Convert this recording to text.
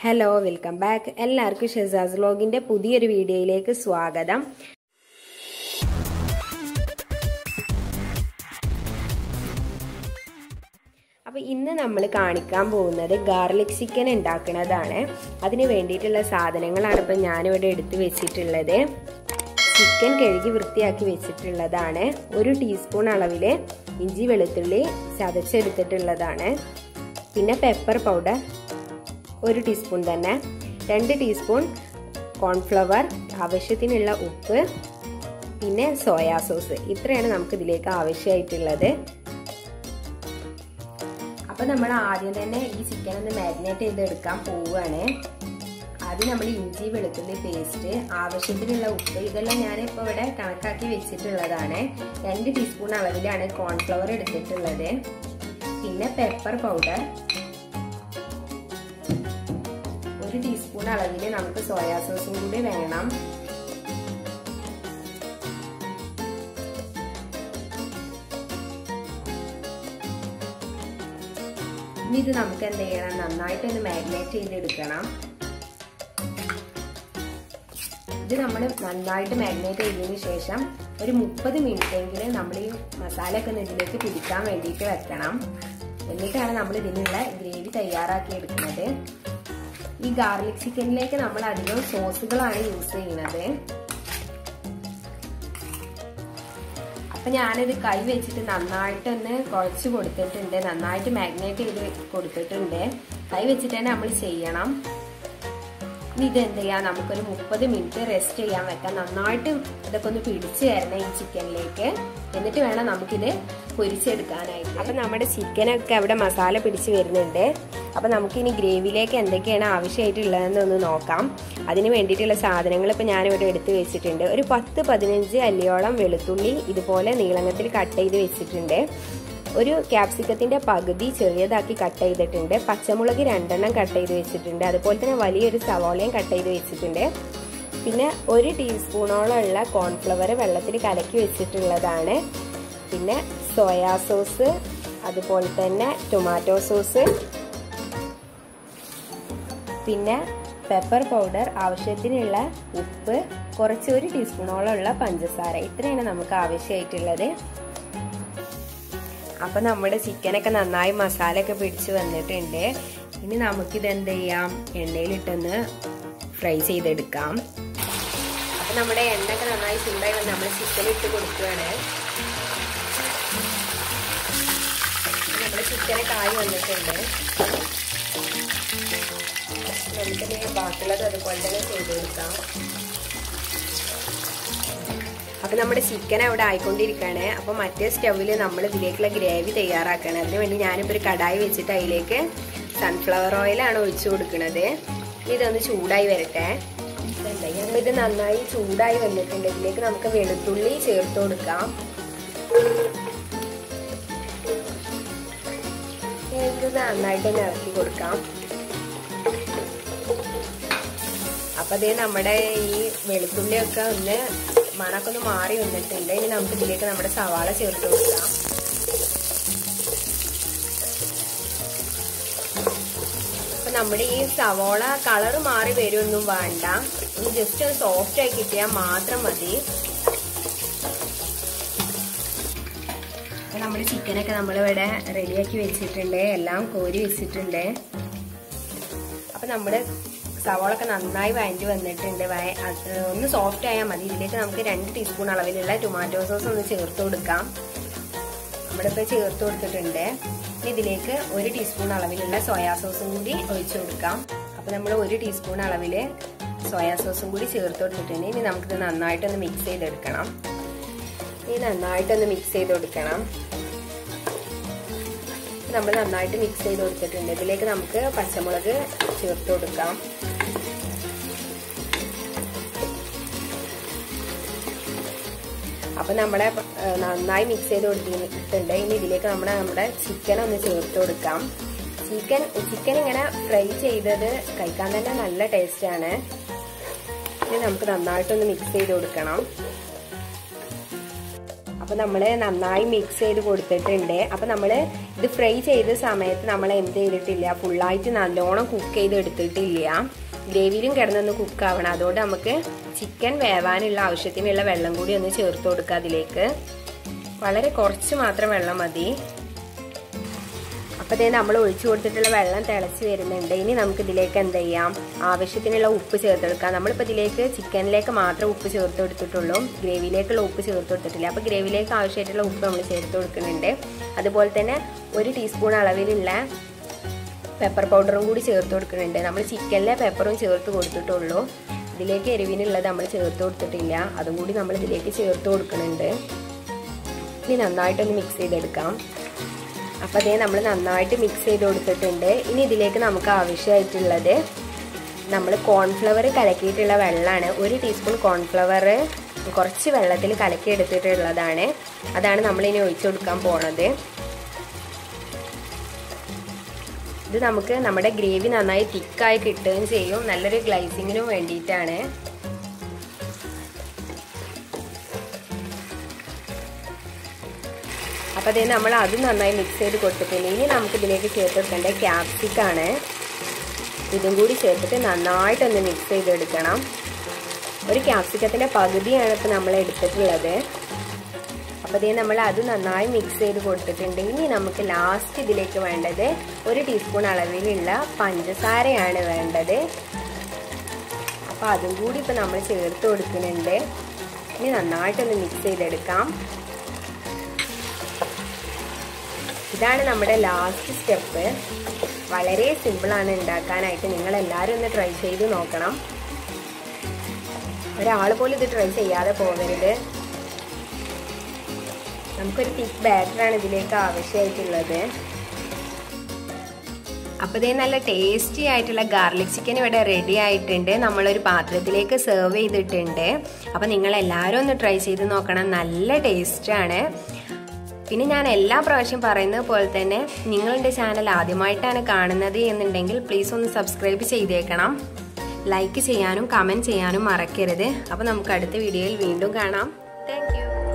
hello welcome back എല്ലാവർക്കും ഷെസാസ് വ്ലോഗിന്റെ പുതിയൊരു വീഡിയോയിലേക്ക് സ്വാഗതം അപ്പോൾ ഇന്ന് നമ്മൾ കാണിക്കാൻ പോകുന്നത് ഗാർലിക് ചിക്കൻ ഉണ്ടാക്കുന്നതാണ് അതിന് വേണ്ടിയിട്ടുള്ള സാധനങ്ങളാണ് ഇപ്പം ഞാനിവിടെ എടുത്തു വെച്ചിട്ടുള്ളത് ചിക്കൻ കഴുകി വൃത്തിയാക്കി വെച്ചിട്ടുള്ളതാണ് ഒരു ടീസ്പൂൺ അളവിൽ ഇഞ്ചി വെളുത്തുള്ളി ചതച്ചെടുത്തിട്ടുള്ളതാണ് പിന്നെ പെപ്പർ പൗഡർ ഒരു ടീസ്പൂൺ തന്നെ രണ്ട് ടീസ്പൂൺ കോൺഫ്ലവർ ആവശ്യത്തിനുള്ള ഉപ്പ് പിന്നെ സോയാ സോസ് ഇത്രയാണ് നമുക്ക് ഇതിലേക്ക് ആവശ്യമായിട്ടുള്ളത് അപ്പോൾ നമ്മൾ ആദ്യം തന്നെ ഈ ചിക്കൻ ഒന്ന് മാരിനേറ്റ് ചെയ്തെടുക്കാൻ പോവുകയാണ് ആദ്യം നമ്മൾ ഇഞ്ചി വെളുത്തുള്ളി പേസ്റ്റ് ആവശ്യത്തിനുള്ള ഉപ്പ് ഇതെല്ലാം ഞാൻ ഇപ്പോൾ ഇവിടെ കണക്കാക്കി വെച്ചിട്ടുള്ളതാണ് രണ്ട് ടീസ്പൂൺ അളവിലാണ് കോൺഫ്ലവർ എടുത്തിട്ടുള്ളത് പിന്നെ പെപ്പർ പൗഡർ ഒരു ടീസ്പൂൺ അളവിൽ നമുക്ക് സോയാ സോസും കൂടി വേണം ഇനി ഇത് നമുക്ക് എന്ത് ചെയ്യണം നന്നായിട്ട് ഒന്ന് മാരിനേറ്റ് ചെയ്തെടുക്കണം ഇത് നമ്മൾ നന്നായിട്ട് മാരിനേറ്റ് ചെയ്തതിന് ശേഷം ഒരു മുപ്പത് മിനിറ്റ് എങ്കിലും നമ്മൾ ഈ മസാല ഒക്കെ ഇതിലേക്ക് പിടിക്കാൻ വേണ്ടിയിട്ട് വെക്കണം എന്നിട്ടാണ് നമ്മൾ ഇതിനുള്ള ഗ്രേവി തയ്യാറാക്കി എടുക്കുന്നത് ഈ ഗാർലിക് ചിക്കനിലേക്ക് നമ്മൾ അധികം സോസുകളാണ് യൂസ് ചെയ്യുന്നത് അപ്പൊ ഞാനിത് കൈ വെച്ചിട്ട് നന്നായിട്ടൊന്ന് കുഴച്ച് കൊടുത്തിട്ടുണ്ട് നന്നായിട്ട് മാഗ്നേറ്റ് ചെയ്ത് കൊടുത്തിട്ടുണ്ട് കൈ വെച്ചിട്ട് തന്നെ നമ്മൾ ചെയ്യണം ഇനി ഇത് എന്ത് ചെയ്യാം നമുക്കൊരു മുപ്പത് മിനിറ്റ് റെസ്റ്റ് ചെയ്യാൻ വെക്കാം നന്നായിട്ട് ഇതൊക്കെ ഒന്ന് പിടിച്ചു തരണം ഈ ചിക്കനിലേക്ക് എന്നിട്ട് വേണം നമുക്കിത് പൊരിച്ചെടുക്കാനായിട്ട് അപ്പൊ നമ്മുടെ ചിക്കനൊക്കെ അവിടെ മസാല പിടിച്ച് വരുന്നുണ്ട് അപ്പൊ നമുക്കിനി ഗ്രേവിയിലേക്ക് എന്തൊക്കെയാണ് ആവശ്യമായിട്ടുള്ളതെന്ന് ഒന്ന് നോക്കാം അതിന് വേണ്ടിയിട്ടുള്ള സാധനങ്ങൾ ഇപ്പൊ ഞാനിവിടെ എടുത്ത് വെച്ചിട്ടുണ്ട് ഒരു പത്ത് പതിനഞ്ച് അല്ലിയോളം വെളുത്തുള്ളി ഇതുപോലെ നീളങ്ങത്തിൽ കട്ട് ചെയ്ത് വെച്ചിട്ടുണ്ട് ഒരു ക്യാപ്സിക്കത്തിന്റെ പകുതി ചെറിയതാക്കി കട്ട് ചെയ്തിട്ടുണ്ട് പച്ചമുളക് രണ്ടെണ്ണം കട്ട് ചെയ്ത് വെച്ചിട്ടുണ്ട് അതുപോലെ തന്നെ വലിയൊരു സവോളയും കട്ട് ചെയ്ത് വെച്ചിട്ടുണ്ട് പിന്നെ ഒരു ടീസ്പൂണോളം ഉള്ള കോൺഫ്ലവർ വെള്ളത്തിൽ കലക്കി വെച്ചിട്ടുള്ളതാണ് പിന്നെ സോയാ സോസ് അതുപോലെ തന്നെ ടൊമാറ്റോ സോസ് പിന്നെ പെപ്പർ പൗഡർ ആവശ്യത്തിനുള്ള ഉപ്പ് കുറച്ച് ഒരു ടീസ്പൂണോളം ഉള്ള പഞ്ചസാര ഇത്രയാണ് നമുക്ക് ആവശ്യമായിട്ടുള്ളത് അപ്പൊ നമ്മുടെ ചിക്കനൊക്കെ നന്നായി മസാല ഒക്കെ പിടിച്ച് വന്നിട്ടുണ്ട് ഇനി നമുക്കിത് എന്ത് ചെയ്യാം എണ്ണയിലിട്ടൊന്ന് ഫ്രൈ ചെയ്തെടുക്കാം അപ്പൊ നമ്മുടെ എണ്ണയൊക്കെ നന്നായി ചൂടായി വന്ന് നമ്മൾ ചിക്കൻ ഇട്ട് കൊടുക്കുകയാണ് നമ്മുടെ ചിക്കനൊക്കെ ആയി വന്നിട്ടുണ്ട് നമുക്കിനി ബാക്കിയുള്ളത് അതുപോലെ തന്നെ ചെയ്ത് കൊടുക്കാം അപ്പൊ നമ്മുടെ ചിക്കൻ അവിടെ ആയിക്കൊണ്ടിരിക്കുകയാണ് അപ്പൊ മറ്റേ സ്റ്റൗവിൽ നമ്മൾ ഇതിലേക്കുള്ള ഗ്രേവി തയ്യാറാക്കണം അതിന് വേണ്ടി ഞാനിപ്പോൾ ഒരു കടായി വെച്ചിട്ട് അതിലേക്ക് സൺഫ്ലവർ ഓയിലാണ് ഒഴിച്ചു കൊടുക്കുന്നത് ഇതൊന്ന് ചൂടായി വരട്ടെ അപ്പൊ ഇത് നന്നായി ചൂടായി വന്നിട്ടുണ്ട് ഇതിലേക്ക് നമുക്ക് വെളുത്തുള്ളി ചേർത്ത് കൊടുക്കാം ഇത് നന്നായിട്ട് ഇറക്കി കൊടുക്കാം അപ്പൊ അതേ നമ്മുടെ ഈ വെളുത്തുള്ളിയൊക്കെ ഒന്ന് മണമൊക്കെ ഒന്ന് മാറി വന്നിട്ടുണ്ട് ഇനി നമുക്ക് ഇതിലേക്ക് നമ്മുടെ സവാള ചേർത്ത് കൊടുക്കാം അപ്പൊ നമ്മുടെ ഈ സവാള കളർ മാറി വരുമൊന്നും വേണ്ട ഒന്ന് ജസ്റ്റ് ഒന്ന് സോഫ്റ്റ് ആയി കിട്ടിയാൽ മാത്രം മതി നമ്മുടെ ചിക്കനൊക്കെ നമ്മളിവിടെ റെഡിയാക്കി വെച്ചിട്ടുണ്ട് എല്ലാം കോരി വെച്ചിട്ടുണ്ട് അപ്പൊ നമ്മുടെ സവാളൊക്കെ നന്നായി വഴറ്റി വന്നിട്ടുണ്ട് ഒന്ന് സോഫ്റ്റ് ആയാൽ മതി ഇതിലേക്ക് നമുക്ക് രണ്ട് ടീസ്പൂൺ അളവിലുള്ള ടൊമാറ്റോ സോസ് ഒന്ന് ചേർത്ത് കൊടുക്കാം നമ്മളിപ്പോൾ ചേർത്ത് കൊടുത്തിട്ടുണ്ട് ഇതിലേക്ക് ഒരു ടീസ്പൂൺ അളവിലുള്ള സോയാ സോസും കൂടി ഒഴിച്ചു കൊടുക്കാം അപ്പോൾ നമ്മൾ ഒരു ടീസ്പൂൺ അളവിൽ സോയാ സോസും കൂടി ചേർത്ത് കൊടുത്തിട്ടുണ്ട് ഇനി നമുക്കിത് നന്നായിട്ടൊന്ന് മിക്സ് ചെയ്തെടുക്കണം ഇനി നന്നായിട്ടൊന്ന് മിക്സ് ചെയ്ത് കൊടുക്കണം നമ്മൾ നന്നായിട്ട് മിക്സ് ചെയ്ത് കൊടുത്തിട്ടുണ്ട് ഇതിലേക്ക് നമുക്ക് പച്ചമുളക് ചേർത്ത് കൊടുക്കാം അപ്പൊ നമ്മളെ നന്നായി മിക്സ് ചെയ്ത് കൊടുത്തിട്ടുണ്ട് ഇനി ഇതിലേക്ക് നമ്മുടെ നമ്മുടെ ചിക്കൻ ഒന്ന് ചേർത്ത് കൊടുക്കാം ചിക്കൻ ചിക്കൻ ഇങ്ങനെ ഫ്രൈ ചെയ്തത് കഴിക്കാൻ തന്നെ നല്ല ടേസ്റ്റ് ആണ് ഇനി നമുക്ക് നന്നായിട്ടൊന്ന് മിക്സ് ചെയ്ത് കൊടുക്കണം അപ്പോൾ നമ്മൾ നന്നായി മിക്സ് ചെയ്ത് കൊടുത്തിട്ടുണ്ട് അപ്പോൾ നമ്മൾ ഇത് ഫ്രൈ ചെയ്ത സമയത്ത് നമ്മൾ എന്ത് ചെയ്തിട്ടില്ല ഫുള്ളായിട്ട് നല്ലോണം കുക്ക് ചെയ്ത് എടുത്തിട്ടില്ല ഗ്രേവിയിലും കിടന്നൊന്ന് കുക്ക് ആവണം അതുകൊണ്ട് നമുക്ക് ചിക്കൻ വേവാനുള്ള ആവശ്യത്തിനുള്ള വെള്ളം കൂടി ഒന്ന് ചേർത്ത് കൊടുക്കുക അതിലേക്ക് വളരെ കുറച്ച് മാത്രം വെള്ളം മതി അപ്പോൾ ഇതേ നമ്മൾ ഒഴിച്ചു കൊടുത്തിട്ടുള്ള വെള്ളം തിളച്ച് വരുന്നുണ്ട് ഇനി നമുക്ക് ഇതിലേക്ക് എന്ത് ചെയ്യാം ആവശ്യത്തിനുള്ള ഉപ്പ് ചേർത്തെടുക്കാം നമ്മളിപ്പോൾ ഇതിലേക്ക് ചിക്കനിലേക്ക് മാത്രം ഉപ്പ് ചേർത്ത് കൊടുത്തിട്ടുള്ളൂ ഗ്രേവിയിലേക്കുള്ള ഉപ്പ് ചേർത്ത് കൊടുത്തിട്ടില്ല അപ്പോൾ ഗ്രേവിയിലേക്ക് ആവശ്യമായിട്ടുള്ള ഉപ്പ് നമ്മൾ ചേർത്ത് കൊടുക്കുന്നുണ്ട് അതുപോലെ തന്നെ ഒരു ടീസ്പൂൺ അളവിലുള്ള പെപ്പർ പൗഡറും കൂടി ചേർത്ത് കൊടുക്കുന്നുണ്ട് നമ്മൾ ചിക്കനിലെ പെപ്പറും ചേർത്ത് കൊടുത്തിട്ടുള്ളൂ ഇതിലേക്ക് എരിവിനുള്ളത് നമ്മൾ ചേർത്ത് കൊടുത്തിട്ടില്ല അതും കൂടി നമ്മൾ ഇതിലേക്ക് ചേർത്ത് കൊടുക്കുന്നുണ്ട് ഇനി നന്നായിട്ടൊന്ന് മിക്സ് ചെയ്തെടുക്കാം അപ്പോൾ അതേ നമ്മൾ നന്നായിട്ട് മിക്സ് ചെയ്ത് കൊടുത്തിട്ടുണ്ട് ഇനി ഇതിലേക്ക് നമുക്ക് ആവശ്യമായിട്ടുള്ളത് നമ്മൾ കോൺഫ്ലവർ കലക്കിയിട്ടുള്ള വെള്ളമാണ് ഒരു ടീസ്പൂൺ കോൺഫ്ലവർ കുറച്ച് വെള്ളത്തിൽ കലക്കി എടുത്തിട്ടുള്ളതാണ് അതാണ് നമ്മളിനി ഒഴിച്ചു കൊടുക്കാൻ പോണത് ഇത് നമുക്ക് നമ്മുടെ ഗ്രേവി നന്നായി തിക്കായി കിട്ടുകയും ചെയ്യും നല്ലൊരു ഗ്ലൈസിങ്ങിനും വേണ്ടിയിട്ടാണ് അപ്പോൾ അതേ നമ്മൾ അത് നന്നായി മിക്സ് ചെയ്ത് കൊടുത്തിട്ടുണ്ട് ഇനി നമുക്ക് ഇതിലേക്ക് ചേർത്ത് കൊടുക്കേണ്ട ക്യാപ്സിക്കാണ് ഇതും കൂടി ചേർത്തിട്ട് നന്നായിട്ടൊന്ന് മിക്സ് ചെയ്തെടുക്കണം ഒരു ക്യാപ്സിക്കത്തിൻ്റെ പകുതിയാണ് ഇപ്പോൾ നമ്മൾ എടുത്തിട്ടുള്ളത് അപ്പോൾ ഇതേ നമ്മൾ അത് നന്നായി മിക്സ് ചെയ്ത് കൊടുത്തിട്ടുണ്ട് ഇനി നമുക്ക് ലാസ്റ്റ് ഇതിലേക്ക് വേണ്ടത് ഒരു ടീസ്പൂൺ അളവിലുള്ള പഞ്ചസാരയാണ് വേണ്ടത് അപ്പോൾ അതും കൂടി ഇപ്പോൾ നമ്മൾ ചേർത്ത് കൊടുക്കുന്നുണ്ട് ഇനി നന്നായിട്ടൊന്ന് മിക്സ് ചെയ്തെടുക്കാം ഇതാണ് നമ്മുടെ ലാസ്റ്റ് സ്റ്റെപ്പ് വളരെ സിമ്പിളാണ് ഉണ്ടാക്കാനായിട്ട് നിങ്ങൾ എല്ലാവരും ഒന്ന് ട്രൈ ചെയ്ത് നോക്കണം ഒരാൾ പോലും ഇത് ട്രൈ ചെയ്യാതെ പോകരുത് നമുക്കൊരു തിക്ക് ബാറ്ററാണ് ഇതിലേക്ക് ആവശ്യമായിട്ടുള്ളത് അപ്പോൾ ഇതേ നല്ല ടേസ്റ്റി ആയിട്ടുള്ള ഗാർലിക് ചിക്കൻ ഇവിടെ റെഡി ആയിട്ടുണ്ട് നമ്മളൊരു പാത്രത്തിലേക്ക് സെർവ് ചെയ്തിട്ടുണ്ട് അപ്പോൾ നിങ്ങൾ എല്ലാവരും ഒന്ന് ട്രൈ ചെയ്ത് നോക്കണം നല്ല ടേസ്റ്റാണ് പിന്നെ ഞാൻ എല്ലാ പ്രാവശ്യം പറയുന്നത് പോലെ തന്നെ നിങ്ങളുടെ ചാനൽ ആദ്യമായിട്ടാണ് കാണുന്നത് എന്നുണ്ടെങ്കിൽ പ്ലീസ് ഒന്ന് സബ്സ്ക്രൈബ് ചെയ്തേക്കണം ലൈക്ക് ചെയ്യാനും കമൻറ്റ് ചെയ്യാനും മറക്കരുത് അപ്പോൾ നമുക്ക് അടുത്ത വീഡിയോയിൽ വീണ്ടും കാണാം താങ്ക്